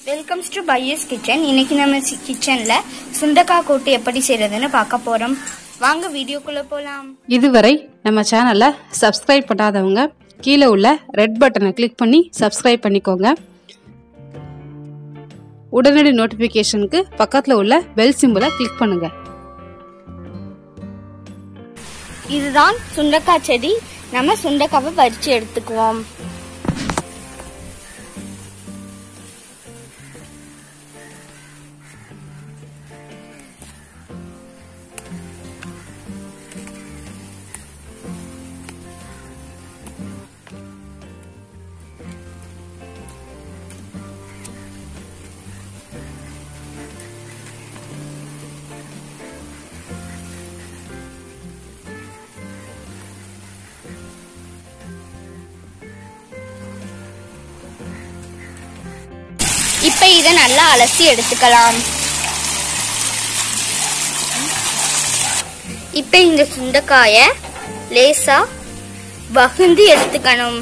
welcomes to bias kitchen இன்னைக்கு நம்ம கிச்சன்ல சுண்டக்காய் கூட்டு எப்படி செய்யறதுன்னு பார்க்க போறோம் வாங்க வீடியோக்குள்ள போலாம் இதுவரை நம்ம சேனலை சப்ஸ்கிரைப் பண்ணாதவங்க கீழே உள்ள ரெட் பட்டனை கிளிக் பண்ணி சப்ஸ்கிரைப் பண்ணிக்கோங்க உடனடி நோட்டிஃபிகேஷனுக்கு பக்கத்தில் உள்ள பெல் சிம்பிளை கிளிக் பண்ணுங்க இதுதான் சுண்டக்காய் செடி நம்ம சுண்டக்காவை பறிச்சு எடுத்துக்குவோம் இப்ப இதை நல்லா அலசி எடுத்துக்கலாம் இப்ப இந்த சுண்டைக்காய லேசா வகுந்து எடுத்துக்கணும்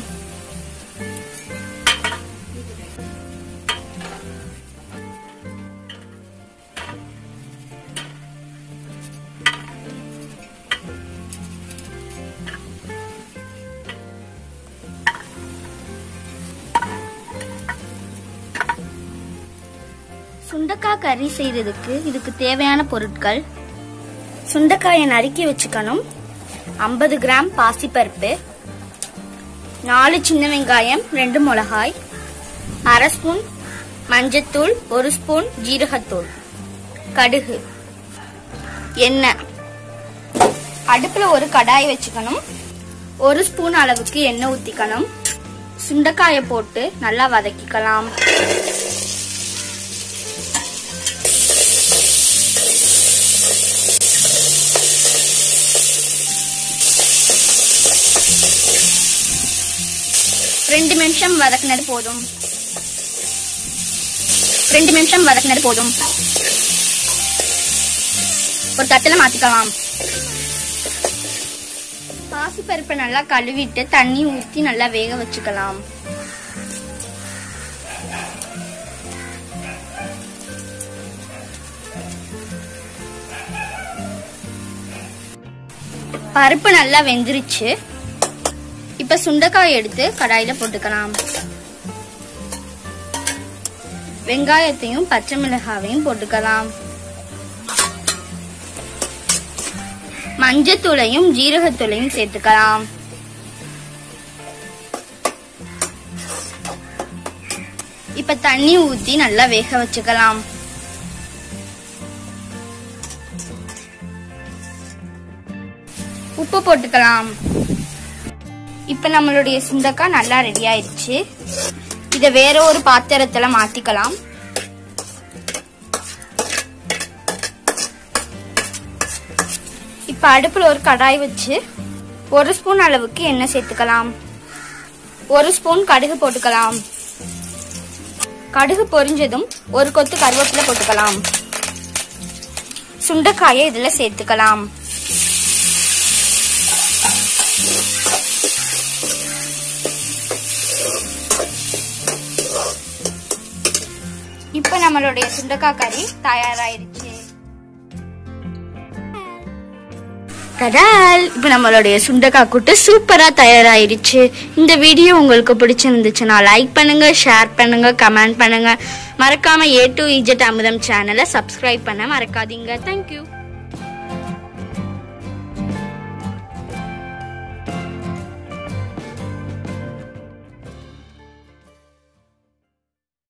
சுண்டக்காய் கறி செய்யறதுக்கு இதுக்கு தேவையான பொருட்கள் சுண்டைக்காயை நறுக்கி வச்சுக்கணும் ஐம்பது கிராம் பாசிப்பருப்பு நாலு சின்ன வெங்காயம் ரெண்டு மிளகாய் அரை ஸ்பூன் மஞ்சத்தூள் ஒரு ஸ்பூன் ஜீரகத்தூள் கடுகு எண்ணெய் அடுப்புல ஒரு கடாய் வச்சுக்கணும் ஒரு ஸ்பூன் அளவுக்கு எண்ணெய் ஊத்திக்கணும் சுண்டைக்காயை போட்டு நல்லா வதக்கிக்கலாம் ரெண்டு நிமிஷம் வதக்குனது போதும் ரெண்டு நிமிஷம் வதக்குனது போதும் ஒரு தட்டில மாத்திக்கலாம் பாசிப்பருப்பை நல்லா கழுவிட்டு தண்ணி ஊத்தி நல்லா வேக வச்சுக்கலாம் பருப்பு நல்லா வெந்துருச்சு இப்ப சுண்டைக்காய் எடுத்து கடாயில போட்டுக்கலாம் வெங்காயத்தையும் பச்சை மிளகாவையும் போட்டுக்கலாம் மஞ்சத்தூளையும் ஜீரகத்தூளையும் சேர்த்துக்கலாம் இப்ப தண்ணி ஊத்தி நல்லா வேக வச்சுக்கலாம் உப்பு போட்டுக்கலாம் இப்ப நம்மளுடைய சுண்டக்காய் நல்லா ரெடி ஆயிடுச்சு இத வேற ஒரு பாத்திரத்துல மாத்திக்கலாம் இப்ப அடுப்புல ஒரு கடாய் வச்சு ஒரு ஸ்பூன் அளவுக்கு எண்ணெய் சேர்த்துக்கலாம் ஒரு ஸ்பூன் கடுகு போட்டுக்கலாம் கடுகு பொரிஞ்சதும் ஒரு கொத்து கருவேப்பிலை போட்டுக்கலாம் சுண்டைக்காயை இதுல சேர்த்துக்கலாம் இப்ப நம்மளுடைய சுண்டக்காய் கறி தயாராயிருச்சு கடால் இப்ப நம்மளுடைய சுண்டக்காய் கூட்டு சூப்பரா தயாராயிருச்சு இந்த வீடியோ உங்களுக்கு பிடிச்சிருந்துச்சுன்னா லைக் பண்ணுங்க ஷேர் பண்ணுங்க கமெண்ட் பண்ணுங்க மறக்காம ஏ டு இஜெட் அமுதம் சேனலை சப்ஸ்கிரைப் பண்ண மறக்காதீங்க தேங்க்யூ